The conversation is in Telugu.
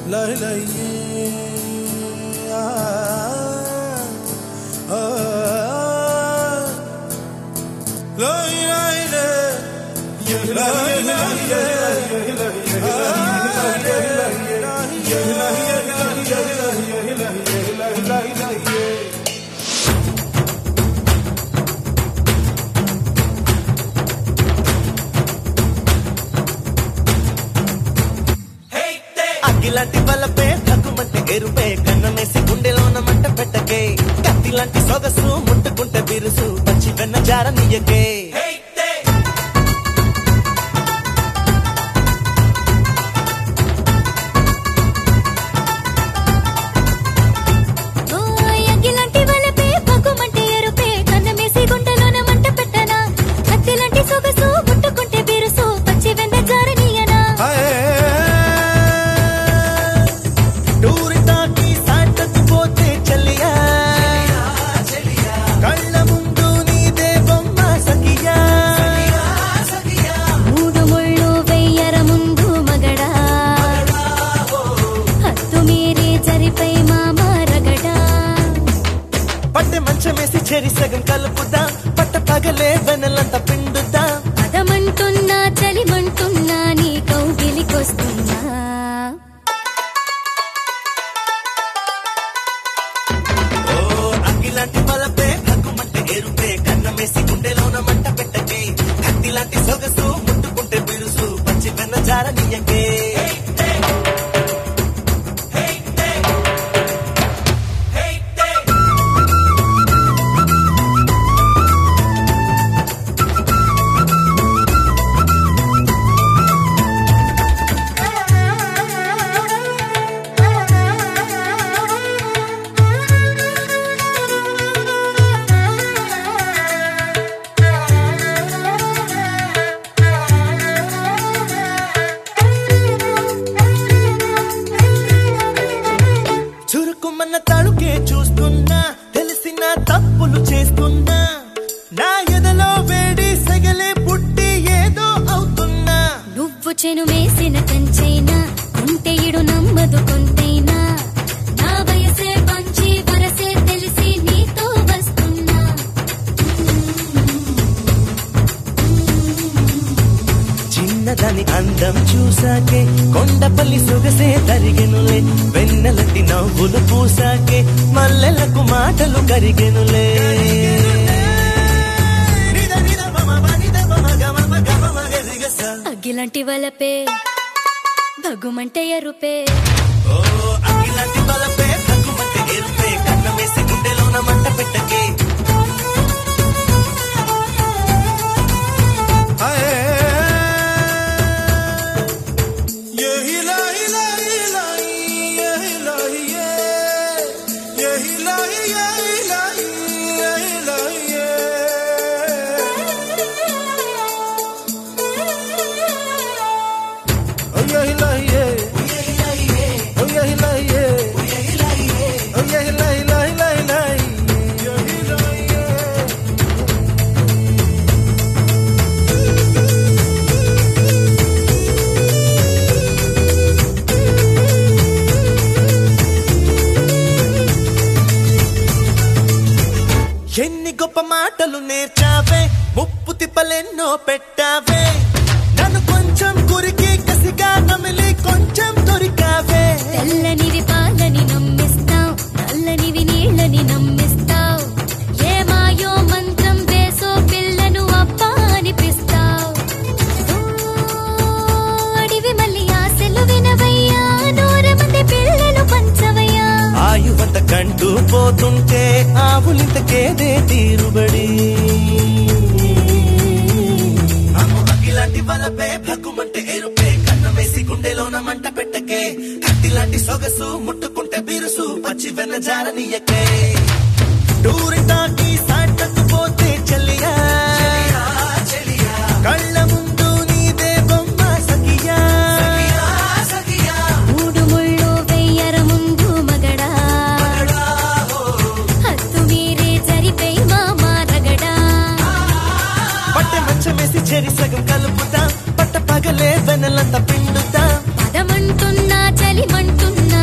లై లై ఆ, ఆ, లై లై లై లై లై అగ్గిలాంటి బలపే తగ్గుమంటే ఎరుపే కన్నమేసి గుండెలోన మంట పెట్టకే కత్తిలాంటి సొగసు ముట్టుకుంటే బిరుసు పచ్చి వెన్న జార నీయకే ఓ అగ్గిలాంటి వలపే పగ్గుమంటే ఎరుపే కన్నమేసి గుండెలోన మంట పెట్టనా కత్తిలాంటి సొగసు ముట్టుకుంటే బిరుసు పచ్చి వెన్న జారనీయనా డూరి తాకి సాటకు పోతే చెల్లియా కళ్ళ ముందు నీదే బొమ్మ సఖియా మూడు ముళ్ళు వెయ్యర ముందు మగడా హత్తు మీరి జరిపై మామ రగడా పట్టె మంచమేసి చెరి సగం కలుపుదా పట్ట పగలే వెన్నెలంతా పిండుదా పదమంటున్నా చలిమంటున్నా నీ కౌగిలికొస్తున్నా ఓ అగ్గిలాంటి బలపే హక్కుమంటే ఎరుపే కన్నమేసి గుండెలోన మంట పెట్టకే కత్తిలాంటి సొగసు ముట్టుకుంటే బిరుసు పచ్చి వెన్న జార నీయకే చురుకుమన్న తడుకే చూస్తున్నా తెలిసిన తప్పులు చేస్తున్నా నా ఎదలో వేడి సెగలే పుట్టి ఏదో అవుతున్నా నువ్వు చెను వేసిన కంచైనా ఉంటే ఇడు నమ్మదు కొంతైనా నా వయసే పంచి వరసే తెలిసి నీతో వస్తున్నా చిన్నదాని అందం చూసాకే కొండపల్లి సొగసే తరిగెనులే వెన్నెలటి నవ్వులు పూసాకే మల్లెలకు మాటలు కరిగెనులే అగ్గిలాంటి వలపే భగుమంటే ఎరుపే ఓ అగ్గిలాంటి బలపే తగ్గుమంటే ఎరుపే కన్నమేసి గుండెలోన మంట పెట్టకే यही लाई लाई लाई यही लाई ये यही लाई यही लाई यही लाई ये ओ यही लाई ये ओ यही लाई ये ओ यही लाई लाई लाई लाई यही लाई ये ఎన్ని గొప్ప మాటలు నేర్చావే ముప్పు తిప్పలెన్నో పెట్టావే నన్ను కొంచెం కురికి కసిగా నమిలి కొంచెం దొరికావే తెల్లనివి పాలని నమ్మిస్తావు నల్లనివి నీళ్ళని నమ్మిస్తావు ఏ మాయో మంత్రం వేసో పిల్లను అబ్బా అనిపిస్తావు అడివి మళ్ళీ ఆశలు వినవయ్యా నూరు మంది పిల్లలు పంచవయ్యా ఆయువంత కంటూ పోతుంటే ఆవులింతకేదే తీరుబడి అమ్మో అగ్గిలాంటి వలపే భగ్గుమంటే ఎరుపే కన్న వేసి గుండెలోన మంట పెట్టకే కత్తిలాంటి సొగసు ముట్టుకుంటే బిరుసు పచ్చి వెన్న జారనీయకే డూరి తాకి సాటకు పోతే చెల్లియా కళ్ళ ముందు నీదే బొమ్మ సఖియా మూడు ముళ్ళు వెయ్యర ముందు మగడా హత్తు మీరే జరిపై మామ రగడా పట్టె మంచమేసి చెరి సగం కలుపుతా పట్ట పగలే వెన్నెలంతా పిండుతా పదమంటున్నా చలిమంటున్నా